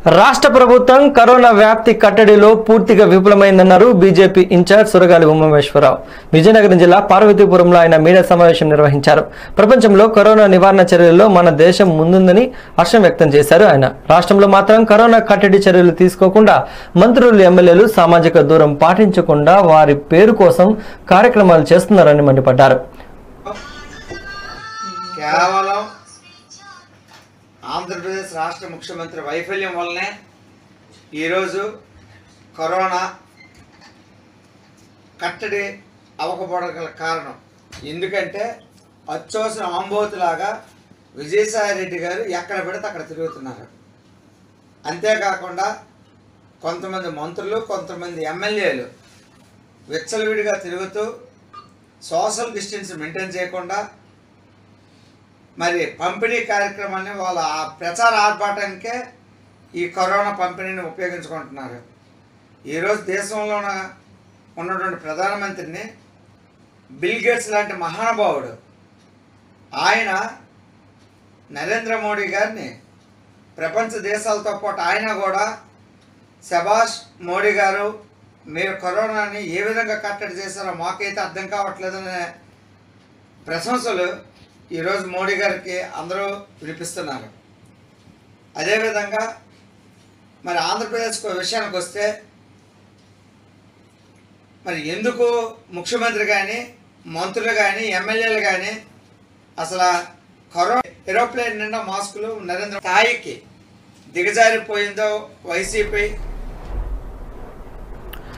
రాష్ట్ర ప్రభుత్వం కరోనా వ్యాప్తి కట్టడిలో పూర్తిగా విఫలమైందన్నారు బీజేపీ ఇన్ఛార్జ్ సురగాలి ఉమామేశ్వరరావు విజయనగరం జిల్లా పార్వతీపురంలో ఆయన మీడియా సమావేశం నిర్వహించారు ప్రపంచంలో కరోనా నివారణ చర్యల్లో మన దేశం ముందుందని హర్షం వ్యక్తం చేశారు ఆయన రాష్ట్రంలో మాత్రం కరోనా కట్టడి చర్యలు తీసుకోకుండా మంత్రులు ఎమ్మెల్యేలు సామాజిక దూరం పాటించకుండా వారి పేరు కోసం కార్యక్రమాలు చేస్తున్నారని మండిపడ్డారు కేవలం ఆంధ్రప్రదేశ్ రాష్ట్ర ముఖ్యమంత్రి వైఫల్యం వల్లనే ఈరోజు కరోనా కట్టడి అవ్వకపోవడం గల కారణం ఎందుకంటే అచ్చోసిన ఆంబోతులాగా విజయసాయి రెడ్డి గారు ఎక్కడ పెడితే అక్కడ తిరుగుతున్నారు అంతేకాకుండా కొంతమంది మంత్రులు కొంతమంది ఎమ్మెల్యేలు విచ్చలవిడిగా తిరుగుతూ సోషల్ డిస్టెన్స్ మెయింటైన్ చేయకుండా మరి పంపిణీ కార్యక్రమాన్ని వాళ్ళ ఆ ప్రచార ఆర్భాటానికే ఈ కరోనా పంపిణీని ఉపయోగించుకుంటున్నారు ఈరోజు దేశంలో ఉన్న- ఉన్నటువంటి ప్రధానమంత్రిని బిల్ గేట్స్ లాంటి మహానుభావుడు ఆయన నరేంద్ర మోడీ గారిని ప్రపంచ దేశాలతో పాటు ఆయన కూడా శభాష్ మోడీ గారు మీరు కరోనాని ఏ విధంగా కట్టడి చేశారో మాకైతే అర్థం కావట్లేదనే ప్రశంసలు ఈరోజు మోడీ గారికి అందరూ వినిపిస్తున్నారు అదేవిధంగా మరి ఆంధ్రప్రదేశ్ విషయానికి వస్తే మరి ఎందుకు ముఖ్యమంత్రి కానీ మంత్రులు కానీ ఎమ్మెల్యేలు కానీ అసలు కరోనా ఏరోప్లేన్ నిండా మాస్కులు నరేంద్ర స్థాయికి దిగజారిపోయిందో వైసీపీ